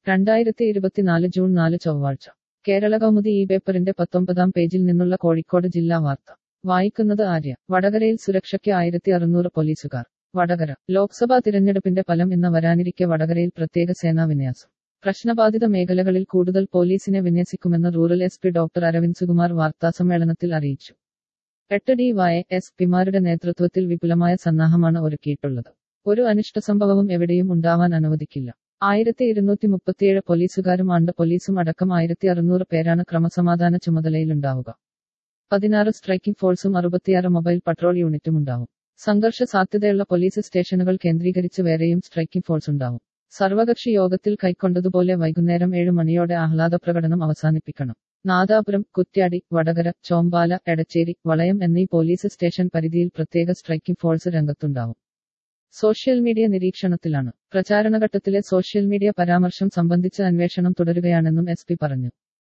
രണ്ടായിരത്തി ഇരുപത്തിനാല് ജൂൺ നാല് ചൊവ്വാഴ്ച കേരള കൗമുദി ഈ പേപ്പറിന്റെ പത്തൊമ്പതാം പേജിൽ നിന്നുള്ള കോഴിക്കോട് ജില്ലാ വാർത്ത വായിക്കുന്നത് ആര്യ വടകരയിൽ സുരക്ഷയ്ക്ക് ആയിരത്തി അറുന്നൂറ് പോലീസുകാർ വടകര ലോക്സഭാ തിരഞ്ഞെടുപ്പിന്റെ ഫലം ഇന്ന് വരാനിരിക്കെ വടകരയിൽ പ്രത്യേക സേനാ വിന്യാസം പ്രശ്നബാധിത മേഖലകളിൽ കൂടുതൽ പോലീസിനെ വിന്യസിക്കുമെന്ന് rural S P doctor Aravind Sukumar വാർത്താസമ്മേളനത്തിൽ അറിയിച്ചു എട്ട് ഡി വൈ എസ് പിമാരുടെ നേതൃത്വത്തിൽ വിപുലമായ സന്നാഹമാണ് ഒരുക്കിയിട്ടുള്ളത് ഒരു അനിഷ്ട സംഭവവും എവിടെയും ഉണ്ടാവാൻ അനുവദിക്കില്ല ആയിരത്തി ഇരുന്നൂറ്റി മുപ്പത്തിയേഴ് പോലീസുകാരും ആണ്ട് പോലീസും അടക്കം ആയിരത്തി അറുന്നൂറ് പേരാണ് ക്രമസമാധാന ചുമതലയിലുണ്ടാവുക പതിനാറ് സ്ട്രൈക്കിംഗ് ഫോഴ്സും അറുപത്തിയാറ് മൊബൈൽ പട്രോൾ യൂണിറ്റും ഉണ്ടാവും സംഘർഷ സാധ്യതയുള്ള പോലീസ് സ്റ്റേഷനുകൾ കേന്ദ്രീകരിച്ച് വേറെയും സ്ട്രൈക്കിംഗ് ഫോഴ്സ് ഉണ്ടാവും സർവകക്ഷി യോഗത്തിൽ കൈക്കൊണ്ടതുപോലെ വൈകുന്നേരം ഏഴ് മണിയോടെ ആഹ്ലാദ പ്രകടനം അവസാനിപ്പിക്കണം നാദാപുരം കുറ്റ്യാടി വടകര ചോമ്പാല എടച്ചേരി വളയം എന്നീ പോലീസ് സ്റ്റേഷൻ പരിധിയിൽ പ്രത്യേക സ്ട്രൈക്കിംഗ് ഫോഴ്സ് രംഗത്തുണ്ടാവും സോഷ്യൽ മീഡിയ നിരീക്ഷണത്തിലാണ് പ്രചാരണഘട്ടത്തിലെ സോഷ്യൽ മീഡിയ പരാമർശം സംബന്ധിച്ച് അന്വേഷണം തുടരുകയാണെന്നും എസ് പി പറഞ്ഞു